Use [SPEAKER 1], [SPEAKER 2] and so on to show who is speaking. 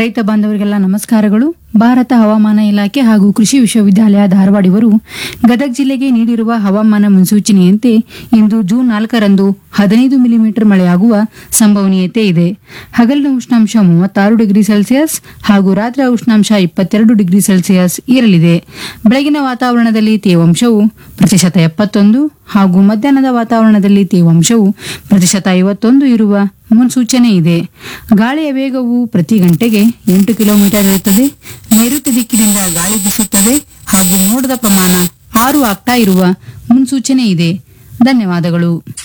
[SPEAKER 1] ರೈತ ಬಾಂಧವರಿಗೆಲ್ಲ ನಮಸ್ಕಾರಗಳು ಭಾರತ ಹವಾಮಾನ ಇಲಾಖೆ ಹಾಗೂ ಕೃಷಿ ವಿಶ್ವವಿದ್ಯಾಲಯ ಧಾರವಾಡ ಇವರು ಗದಗ ಜಿಲ್ಲೆಗೆ ನೀಡಿರುವ ಹವಾಮಾನ ಮುನ್ಸೂಚನೆಯಂತೆ ಇಂದು ಜೂನ್ ನಾಲ್ಕರಂದು ಹದಿನೈದು ಮಿಲಿಮೀಟರ್ ಮಳೆಯಾಗುವ ಸಂಭವನೀಯತೆ ಇದೆ ಹಗಲಿನ ಉಷ್ಣಾಂಶ ಮೂವತ್ತಾರು ಡಿಗ್ರಿ ಸೆಲ್ಸಿಯಸ್ ಹಾಗೂ ರಾತ್ರಿ ಉಷ್ಣಾಂಶ ಇಪ್ಪತ್ತೆರಡು ಡಿಗ್ರಿ ಸೆಲ್ಸಿಯಸ್ ಇರಲಿದೆ ಬೆಳಗಿನ ವಾತಾವರಣದಲ್ಲಿ ತೇವಾಂಶವು ಪ್ರತಿಶತ ಎಪ್ಪತ್ತೊಂದು ಹಾಗೂ ಮಧ್ಯಾಹ್ನದ ವಾತಾವರಣದಲ್ಲಿ ತೇವಾಂಶವು ಪ್ರತಿಶತ ಐವತ್ತೊಂದು ಇರುವ ಮುನ್ಸೂಚನೆ ಇದೆ ಗಾಳಿಯ ವೇಗವು ಪ್ರತಿ ಗಂಟೆಗೆ ಎಂಟು ಕಿಲೋಮೀಟರ್ ಇರುತ್ತದೆ ನೈಋತ್ಯ ದಿಕ್ಕಿನಿಂದ ಗಾಳಿ ಬೀಸುತ್ತದೆ ಹಾಗೂ ಮೋಡದ ಪ್ರಮಾಣ ಆರು ಆಗ್ತಾ ಇರುವ ಮುನ್ಸೂಚನೆ ಇದೆ ಧನ್ಯವಾದಗಳು